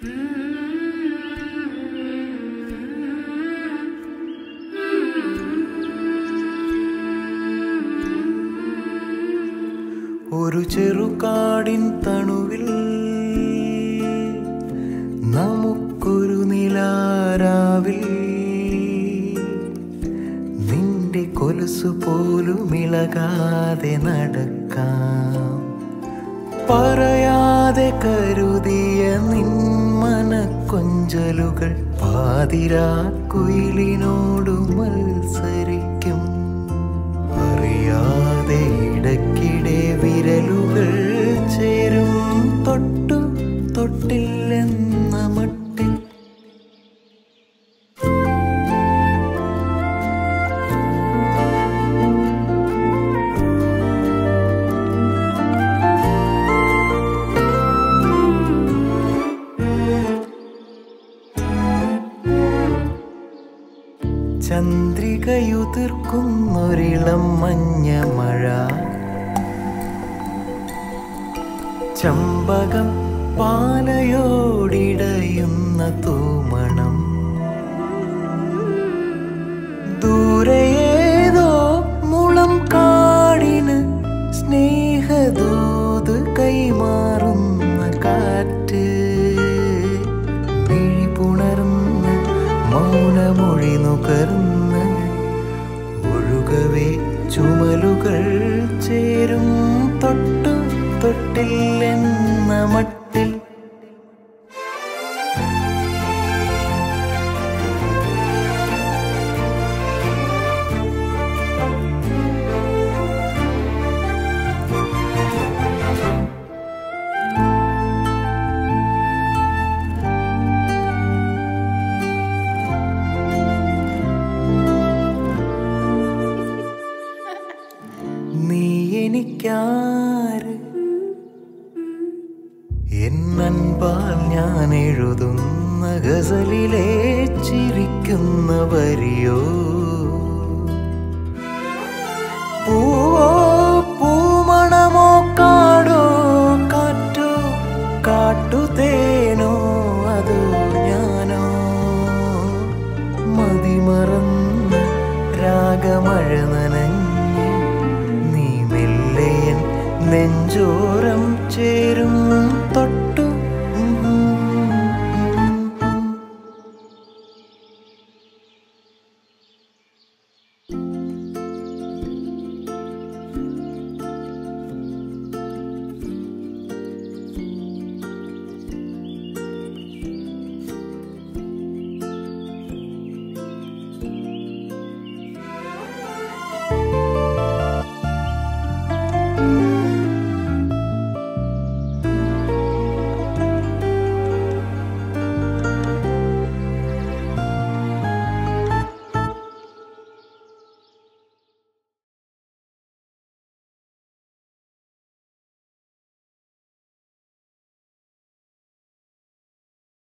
ഒരു ചെറുകാടിൻ തണുവിൽ നമുക്കൊരു നിലാരാവിൽ നിന്റെ കൊലുസു പോലും ഇളകാതെ നടക്കാം പറയാതെ കരുതിയ നിന്മന കൊഞ്ചലുകൾ പാതിരാക്കുയിലിനോട് മത്സരിക്കും അറിയാതെ ഇടയ്ക്കിടെ വിരലുകൾ ചേരും തൊട്ടു തൊട്ടില്ലെന്ന മട്ടിൽ ചന്ദ്രികയുതിർക്കുന്നൊരിളം മഞ്ഞ മഴ ചമ്പകം പാലയോടിടയുന്ന തൂമണം ദൂരെയേതോ മുളം കാടിന് സ്നേഹദൂത് കൈമാറുന്ന കാറ്റ് മിഴിപുണർന്ന് മൗനമൊഴി നുകർന്ന് ഒഴുകവേ ചുമലുകൾ ചേരും തൊട്ടു തൊട്ടില്ലെന്ന മട്ടിൽ നീ എനിക്കാര് എന്നൻപാൽ ഞാൻ എഴുതുന്ന ഗസലിലെ ചിരിക്കുന്ന വരിയോ പൂവോ പൂമണമോ കാടോ കാറ്റോ കാട്ടുതേനോ അതോ ഞാനോ മതിമറന്ന് രാഗമഴ നനഞ്ഞ് നീ മെല്ലയൻ നെഞ്ചോരം ചേരും തൊട്ട